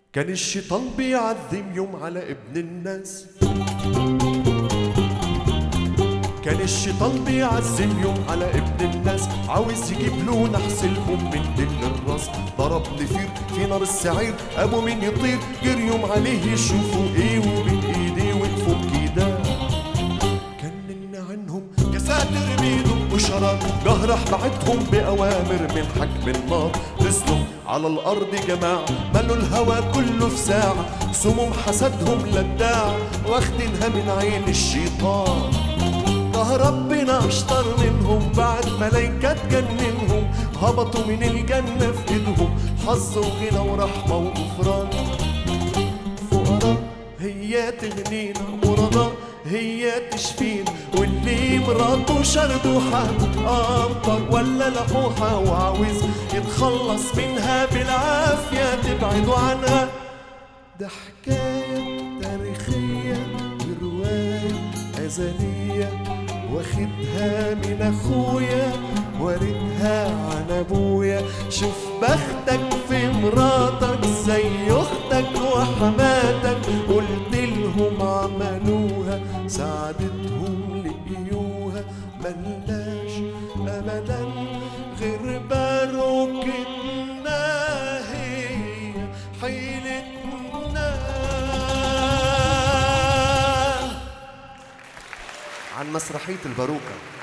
كان الشيطان بيعذب يوم على ابن الناس كان الشيطان بيعزم يوم على ابن الناس عاوز يجيب له نحس الام من دل الراس ضرب نفير في نار السعير ابو مين يطير جريهم عليه يشوفوا ايه وبين ايديه وقفوا كده كان عنهم كساتر بيدهم وشراب جهرح بعتهم بأوامر من حجم النار نزلوا على الأرض جماعة ملوا الهوى كله في ساعة سموم حسدهم لداع واخدينها من عين الشيطان ده ربنا اشطر منهم بعد ملايكة تجننهم هبطوا من الجنة في ايدهم حظ وغنى ورحمة وغفران فقراء هي تغنينا مرضى هي تشفينا واللي مراته شردوحة أمطر ولا لحوحة وعاوز يتخلص منها بالعافية تبعدوا عنها ده حكاية تاريخية برواية أزلية واخدها من أخويا واردها عن أبويا شوف بختك في مراتك زي أختك وحماتك قلت لهم عملوها ساعدتهم لقيوها ملناش أبدا غير باروكتنا هي حيلتنا عن مسرحية الباروكة